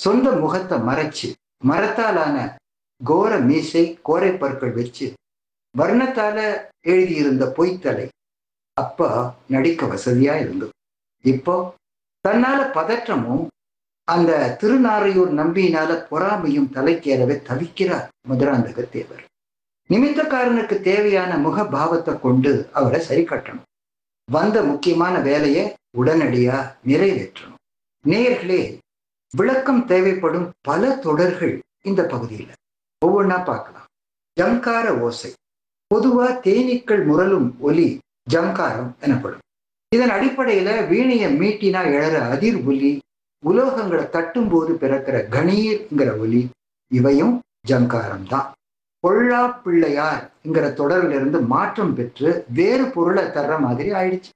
சொந்த முகத்தை மறைச்சு மரத்தாலான கோர மீசை கோரை பற்கள் வச்சு வர்ணத்தால எழுதியிருந்த பொய்த்தலை அப்ப நடிக்க வசதியா இருந்தது இப்போ தன்னால பதற்றமும் அந்த திருநாரையூர் நம்பியினால பொறாமையும் தலைக்கேறவே தவிக்கிறார் மதுராந்தக தேவர் நிமித்தக்காரனுக்கு தேவையான முக பாவத்தை கொண்டு அவரை சரி கட்டணும் வந்த முக்கியமான வேலையை உடனடியா நிறைவேற்றணும் நேயர்களே விளக்கம் தேவைப்படும் பல தொடர்கள் இந்த பகுதியில் ஒவ்வொன்றா பார்க்கலாம் ஜங்கார ஓசை பொதுவா தேனீக்கள் முரலும் ஒலி ஜங்காரம் எனப்படும் இதன் அடிப்படையில வீணையை மீட்டினா எழற அதிர் ஒலி உலோகங்களை தட்டும் போது பிறக்கிற கணீர்ங்கிற ஒலி இவையும் ஜங்காரம் தான் பொள்ளா பிள்ளையார்ங்கிற தொடரில் இருந்து மாற்றம் பெற்று வேறு பொருளை தர்ற மாதிரி ஆயிடுச்சு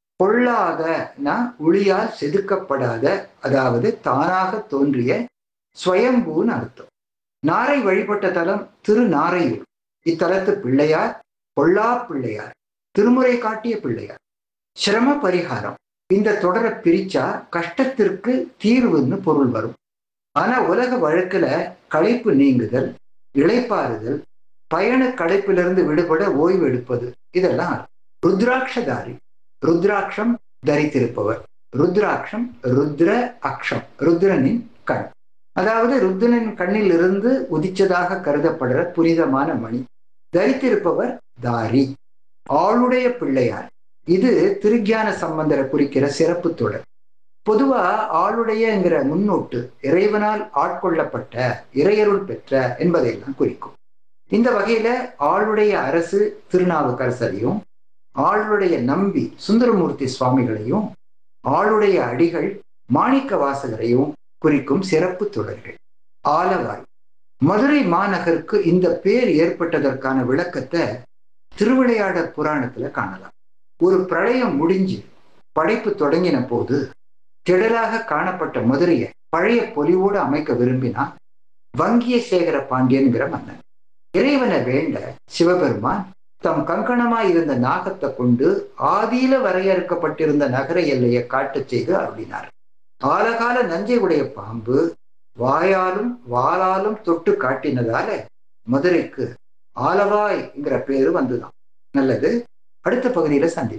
பொல்லாதனா ஒளியால் செதுக்கப்படாத அதாவது தானாக தோன்றிய ஸ்வயம்பூன்னு அர்த்தம் நாரை வழிபட்ட தலம் திருநாரையூர் இத்தலத்து பிள்ளையார் பொல்லா பிள்ளையார் திருமுறை காட்டிய பிள்ளையார் சிரம பரிகாரம் இந்த தொடரை பிரிச்சா கஷ்டத்திற்கு தீர்வுன்னு பொருள் வரும் ஆனா உலக வழக்குல களைப்பு நீங்குதல் இளைப்பாறுதல் பயண களைப்பிலிருந்து விடுபட ஓய்வு எடுப்பது இதெல்லாம் ருத்ராட்சதாரி ருத்ராட்சம் தரித்திருப்பவர் ருத்ராட்சம் ருத்ர அக்ஷம் ருத்ரனின் கண் அதாவது ருத்ரனின் கண்ணில் இருந்து உதிச்சதாக கருதப்படுற புனிதமான மணி தரித்திருப்பவர் தாரி ஆளுடைய பிள்ளையார் இது திருஞான சம்பந்தரை குறிக்கிற சிறப்பு தொடர் பொதுவா ஆளுடையங்கிற முன்னோட்டு இறைவனால் ஆட்கொள்ளப்பட்ட இறையருள் பெற்ற என்பதையெல்லாம் குறிக்கும் இந்த வகையில ஆளுடைய அரசு திருநாவுக்கரசரையும் ஆளுடைய நம்பி சுந்தரமூர்த்தி சுவாமிகளையும் ஆளுடைய அடிகள் மாணிக்க வாசகரையும் குறிக்கும் சிறப்பு தொடர்கள் ஆலவாய் மதுரை மாநகருக்கு இந்த பேர் ஏற்பட்டதற்கான விளக்கத்தை திருவிளையாடற் புராணத்துல காணலாம் ஒரு பிரளயம் முடிஞ்சு படைப்பு தொடங்கின போது திடலாக காணப்பட்ட மதுரையை பழைய பொலிவோடு அமைக்க விரும்பினா வங்கிய சேகர பாண்டியன்கிற மன்னன் இறைவனை வேண்ட சிவபெருமான் தம் கங்கணமாய் இருந்த நாகத்தை கொண்டு ஆதியில வரையறுக்கப்பட்டிருந்த நகர எல்லையை காட்டச் செய்து அருளினார் ஆலகால நஞ்சை உடைய பாம்பு வாயாலும் வாளாலும் தொட்டு காட்டினதால மதுரைக்கு ஆலவாய்ங்கிற பேரு வந்துதான் நல்லது அடுத்த பகுதியில சந்தி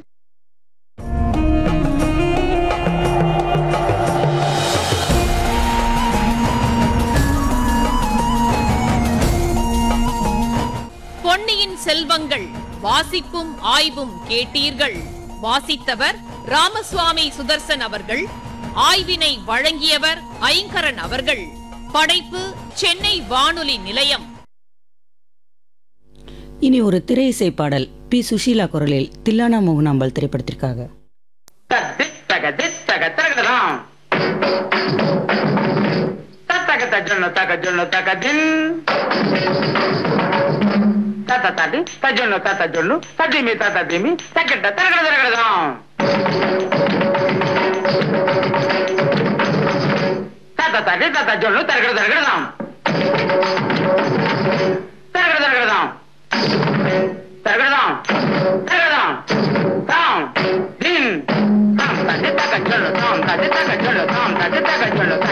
பொன்னியின் செல்வங்கள் வாசிப்பும் ஆய்வும் கேட்டீர்கள் வாசித்தவர் ராமசுவாமி சுதர்சன் அவர்கள் ஆய்வினை வழங்கியவர் ஐங்கரன் அவர்கள் படைப்பு சென்னை வானொலி நிலையம் இனி ஒரு திரை இசை பாடல் பி சுஷீலா குரலில் தில்லானா மோகனாம்பாள் திரைப்படத்திற்காக தக தித்தக தகதலாம் தத்தக தஜொன்ன தக ஜொன்ன தக தின் தத்த தடி தஜொன்ன தத்த ஜொன்னு தடிமி தத்த திமி தக்கட்ட தரகட தரகடலாம் தத்த தடி தத்த ஜொன்னு தரகட தரகடலாம் தரகட தரகடலாம் தரகடலாம் தரகடலாம் தாம் தின் தாம் தடி தக ஜொன்னு தாம் தடி தக ஜொன்னு தாம் தடி தக ஜொன்னு